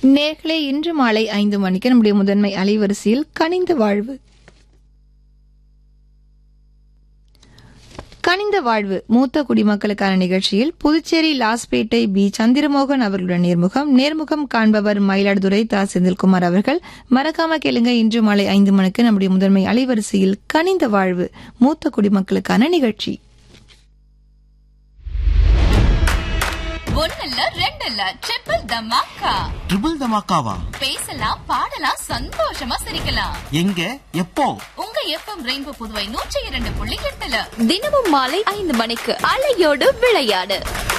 நேர்களே இன்று மாலை ஐந்து மணிக்கு நம்முடைய முதன்மை அலைவரிசையில் கனிந்த வாழ்வு கனிந்த வாழ்வு மூத்த குடிமக்களுக்கான நிகழ்ச்சியில் புதுச்சேரி லாஸ்பேட்டை பி சந்திரமோகன் அவர்களுடன் நேர்முகம் நேர்முகம் காண்பவர் மயிலாடுதுறை தா செந்தில்குமார் அவர்கள் மறக்காம கேளுங்க இன்று மாலை ஐந்து மணிக்கு நம்முடைய முதன்மை அலைவரிசையில் கனிந்த வாழ்வு மூத்த குடிமக்களுக்கான நிகழ்ச்சி ஒன்னல்ல ரெண்டல்ல ட்ரிபிள் தமாக்கா ட்ரிபிள் தமாக்காவா பேசலாம் பாடலாம் சந்தோஷமா சிரிக்கலாம் எங்க எப்போ உங்க எஃப்எம் ரெயின்போ புதுவை நூற்றி இரண்டு புள்ளி எட்டுல தினமும் மாலை ஐந்து மணிக்கு அலையோடு விளையாடு